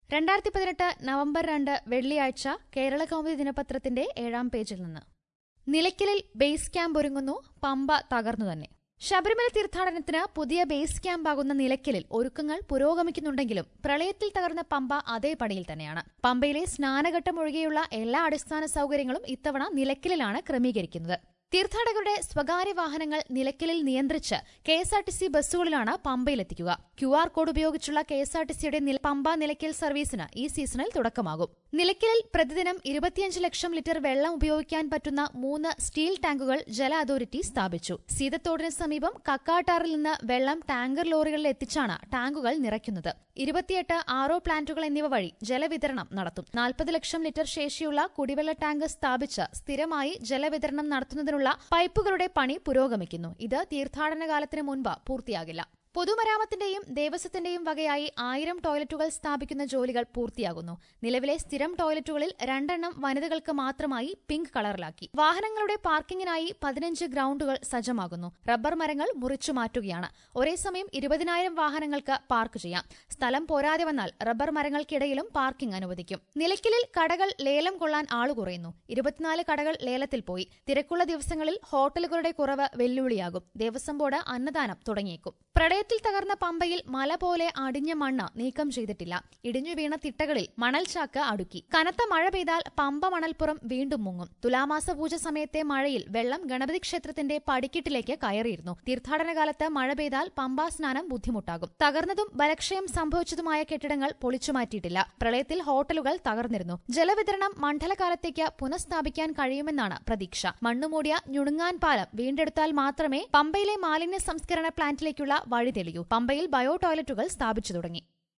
രണ്ടായിരത്തി പതിനെട്ട് നവംബർ രണ്ട് വെള്ളിയാഴ്ച കേരള കൗമുദി ദിനപത്രത്തിന്റെ ഏഴാം പേജിൽ നിന്ന് നിലയ്ക്കലിൽ ബേസ് ക്യാമ്പ് ഒരുങ്ങുന്നു പമ്പ തകർന്നു തന്നെ ശബരിമല തീർത്ഥാടനത്തിന് പുതിയ ബേസ് ക്യാമ്പാകുന്ന നിലയ്ക്കലിൽ ഒരുക്കങ്ങൾ പുരോഗമിക്കുന്നുണ്ടെങ്കിലും പ്രളയത്തിൽ തകർന്ന പമ്പ അതേ പണിയിൽ തന്നെയാണ് പമ്പയിലെ സ്നാനഘട്ടം ഒഴികെയുള്ള എല്ലാ അടിസ്ഥാന സൌകര്യങ്ങളും ഇത്തവണ നിലയ്ക്കലിലാണ് ക്രമീകരിക്കുന്നത് തീർത്ഥാടകരുടെ സ്വകാര്യ വാഹനങ്ങൾ നിലയ്ക്കലിൽ നിയന്ത്രിച്ച് K S R T C ബസ്സുകളിലാണ് പമ്പയിലെത്തിക്കുക ക്യു ആർ കോഡ് ഉപയോഗിച്ചുള്ള കെ എസ് ആർ ടി സിയുടെ പമ്പ നിലയ്ക്കൽ സർവീസിന് ഈ സീസണിൽ തുടക്കമാകും നിലയ്ക്കലിൽ പ്രതിദിനം ഇരുപത്തിയഞ്ച് ലക്ഷം ലിറ്റർ വെള്ളം ഉപയോഗിക്കാൻ പറ്റുന്ന മൂന്ന് സ്റ്റീൽ ടാങ്കുകൾ ജല അതോറിറ്റി സ്ഥാപിച്ചു സീതത്തോടിന് സമീപം കക്കാട്ടാറിൽ നിന്ന് വെള്ളം ടാങ്കർ ലോറികളിൽ എത്തിച്ചാണ് ടാങ്കുകൾ നിറയ്ക്കുന്നത് ഇരുപത്തിയെട്ട് ആറോ പ്ലാന്റുകൾ എന്നിവ വഴി ജലവിതരണം നടത്തും നാൽപ്പത് ലക്ഷം ലിറ്റർ ശേഷിയുള്ള കുടിവെള്ള ടാങ്ക് സ്ഥാപിച്ച് സ്ഥിരമായി ജലവിതരണം നടത്തുന്നതിനുള്ള പൈപ്പുകളുടെ പണി പുരോഗമിക്കുന്നു ഇത് തീർത്ഥാടന കാലത്തിന് മുൻപ് പൂർത്തിയാകില്ല പൊതുമരാമത്തിന്റെയും ദേവസ്വത്തിന്റെയും വകയായി ആയിരം ടോയ്ലറ്റുകൾ സ്ഥാപിക്കുന്ന ജോലികൾ പൂർത്തിയാകുന്നു നിലവിലെ സ്ഥിരം ടോയ്ലറ്റുകളിൽ രണ്ടെണ്ണം വനിതകൾക്ക് മാത്രമായി പിങ്ക് കളറിലാക്കി വാഹനങ്ങളുടെ പാർക്കിങ്ങിനായി പതിനഞ്ച് ഗ്രൌണ്ടുകൾ സജ്ജമാകുന്നു റബ്ബർ മരങ്ങൾ മുറിച്ചു മാറ്റുകയാണ് ഒരേ സമയം ഇരുപതിനായിരം വാഹനങ്ങൾക്ക് പാർക്ക് ചെയ്യാം സ്ഥലം പോരാതെ വന്നാൽ റബ്ബർ മരങ്ങൾക്കിടയിലും പാർക്കിംഗ് അനുവദിക്കും നിലയ്ക്കലിൽ കടകൾ ലേലം കൊള്ളാൻ ആളു കുറയുന്നു ഇരുപത്തിനാല് കടകൾ ലേലത്തിൽ പോയി തിരക്കുള്ള ദിവസങ്ങളിൽ ഹോട്ടലുകളുടെ കുറവ് വെല്ലുവിളിയാകും ദേവസ്വം ബോർഡ് അന്നദാനം തുടങ്ങിയേക്കും പ്രളയത്തിൽ തകർന്ന പമ്പയിൽ മല പോലെ അടിഞ്ഞ മണ്ണ് നീക്കം ചെയ്തിട്ടില്ല ഇടിഞ്ഞു വീണ തിട്ടകളിൽ മണൽചാക്ക് അടുക്കി കനത്ത മഴ പെയ്താൽ പമ്പ മണൽപ്പുറം വീണ്ടും മുങ്ങും തുലാമാസ പൂജ സമയത്തെ മഴയിൽ വെള്ളം ഗണപതി ക്ഷേത്രത്തിന്റെ പടിക്കെട്ടിലേക്ക് കയറിയിരുന്നു തീർത്ഥാടന കാലത്ത് മഴ പെയ്താൽ പമ്പാ സ്നാനം ബുദ്ധിമുട്ടാകും തകർന്നതും ബലക്ഷയം സംഭവിച്ചതുമായ കെട്ടിടങ്ങൾ പൊളിച്ചുമാറ്റിയിട്ടില്ല പ്രളയത്തിൽ ഹോട്ടലുകൾ തകർന്നിരുന്നു ജലവിതരണം മണ്ഡലകാലത്തേക്ക് പുനഃസ്ഥാപിക്കാൻ കഴിയുമെന്നാണ് പ്രതീക്ഷ മണ്ണുമൂടിയ ഞുണുങ്ങാൻ പാലം വീണ്ടെടുത്താൽ മാത്രമേ പമ്പയിലെ മാലിന്യ സംസ്കരണ പ്ലാന്റിലേക്കുള്ള വഴി തെളിയൂ പമ്പയിൽ ബയോ ടോയ്ലറ്റുകൾ സ്ഥാപിച്ചു തുടങ്ങി